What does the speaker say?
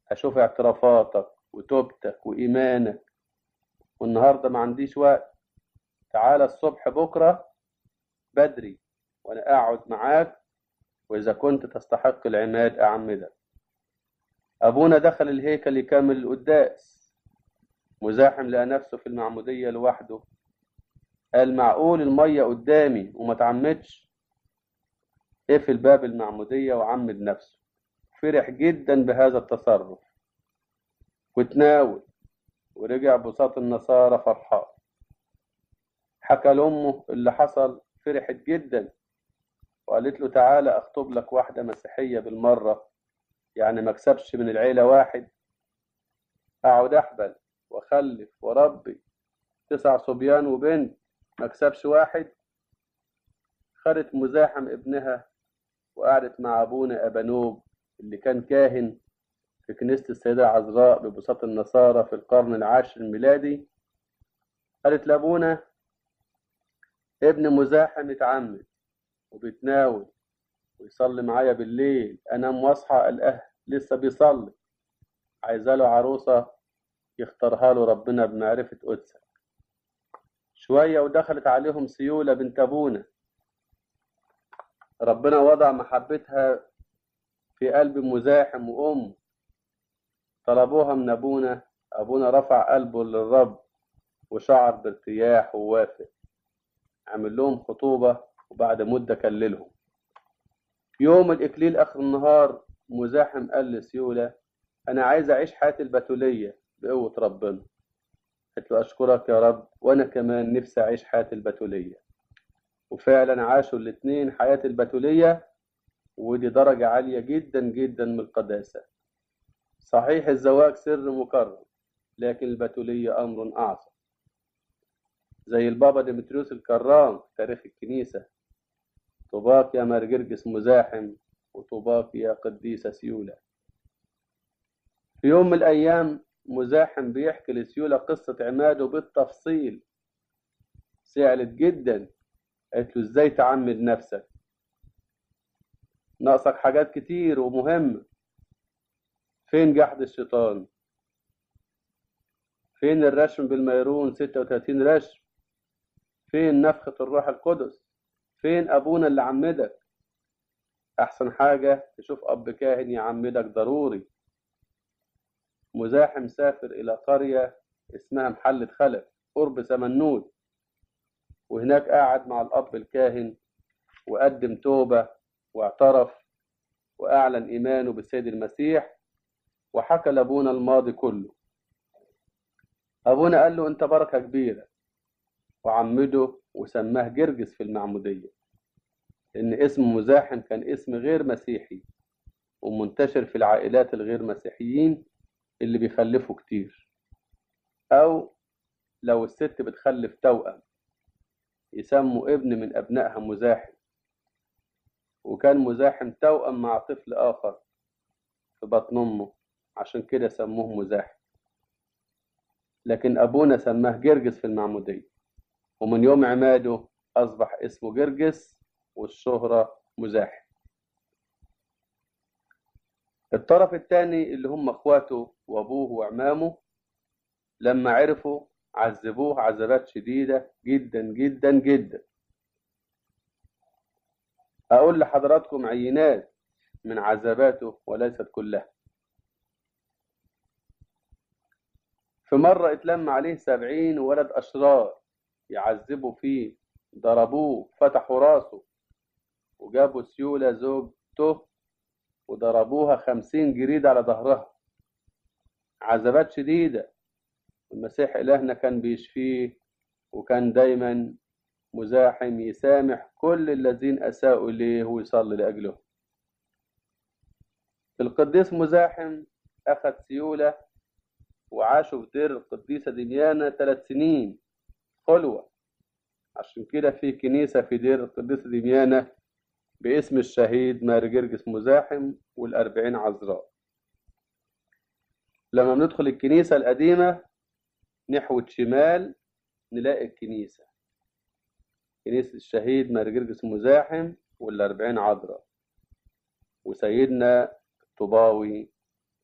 أشوف اعترافاتك وتوبتك وإيمانك والنهاردة ما عنديش وقت تعالى الصبح بكرة بدري وأنا أقعد معاك وإذا كنت تستحق العماد أعمدك أبونا دخل الهيكل يكمل القداس مزاحم لقى نفسه في المعمودية لوحده قال معقول المية قدامي وما تعمدش قفل باب المعمودية وعمد نفسه فرح جدا بهذا التصرف وتناول ورجع بساط النصارى فرحان حكى لأمه اللي حصل فرحت جدا وقالت له تعالى أخطب لك واحدة مسيحية بالمرة يعني ما اكسبش من العيلة واحد أقعد أحبل وأخلف وأربي تسع صبيان وبنت ما اكسبش واحد خدت مزاحم ابنها وقعدت مع أبونا أبانوب اللي كان كاهن في كنيسة السيدة عذراء ببساط النصارى في القرن العاشر الميلادي قالت لأبونا ابن مزاحم اتعمد وبيتناول ويصلي معايا بالليل انام واصحى الاقيه لسه بيصلي عايزه له عروسه يختارها له ربنا بمعرفه قدسك شويه ودخلت عليهم سيوله بنت ابونا ربنا وضع محبتها في قلب مزاحم وام طلبوها من ابونا ابونا رفع قلبه للرب وشعر بارتياح ووافق عمل لهم خطوبه وبعد مده كللهم يوم الإكليل آخر النهار مزاحم قال لسيولة أنا عايز أعيش حياتي البتولية بقوة ربنا قلت له أشكرك يا رب وأنا كمان نفسي أعيش حياتي البتولية وفعلا عاشوا الاتنين حياة البتولية ودي درجة عالية جدا جدا من القداسة صحيح الزواج سر مكرم لكن البتولية أمر أعظم زي البابا ديمتريوس الكرام في تاريخ الكنيسة طوباك يا مرجرجس مزاحم وطوباك يا قديسة سيولة في يوم من الأيام مزاحم بيحكي لسيولة قصة عماده بالتفصيل زعلت جدا قالت له ازاي تعمد نفسك ناقصك حاجات كتير ومهمة فين جحد الشيطان فين الرشم بالميرون 36 رشم فين نفخة الروح القدس فين ابونا اللي عمدك احسن حاجة تشوف اب كاهن يعمدك ضروري مزاحم سافر الى قرية اسمها محلة خلف قرب سمنود وهناك قعد مع الاب الكاهن وقدم توبة واعترف واعلن ايمانه بالسيد المسيح وحكى لابونا الماضي كله ابونا قال له انت بركة كبيرة وعمده وسماه جرجس في المعمودية لأن اسم مزاحم كان اسم غير مسيحي ومنتشر في العائلات الغير مسيحيين اللي بيخلفوا كتير أو لو الست بتخلف توأم يسموا ابن من أبنائها مزاحم وكان مزاحم توأم مع طفل آخر في بطن أمه عشان كده سموه مزاحم لكن أبونا سماه جرجس في المعمودية ومن يوم عماده أصبح اسمه جرجس والشهرة مزاحم الطرف الثاني اللي هم اخواته وابوه وعمامه لما عرفوا عذبوه عذابات شديدة جدا جدا جدا أقول لحضراتكم عينات من عذاباته وليست كلها في مرة اتلم عليه سبعين ولد أشرار يعذبوا فيه ضربوه فتحوا راسه وجابوا سيولة زوجته وضربوها خمسين جريد على ظهرها عذابات شديدة المسيح إلهنا كان بيشفيه وكان دايما مزاحم يسامح كل الذين أساءوا إليه ويصلي لأجله القديس مزاحم أخذ سيولة وعاشوا في دير القديسة دميانة ثلاث سنين خلوة عشان كده في كنيسة في دير القديسة دميانة باسم الشهيد مارجرجس مزاحم والأربعين عذراء لما بندخل الكنيسة القديمة نحو الشمال نلاقي الكنيسة كنيسة الشهيد مارجرجس مزاحم والأربعين عذراء وسيدنا الطباوي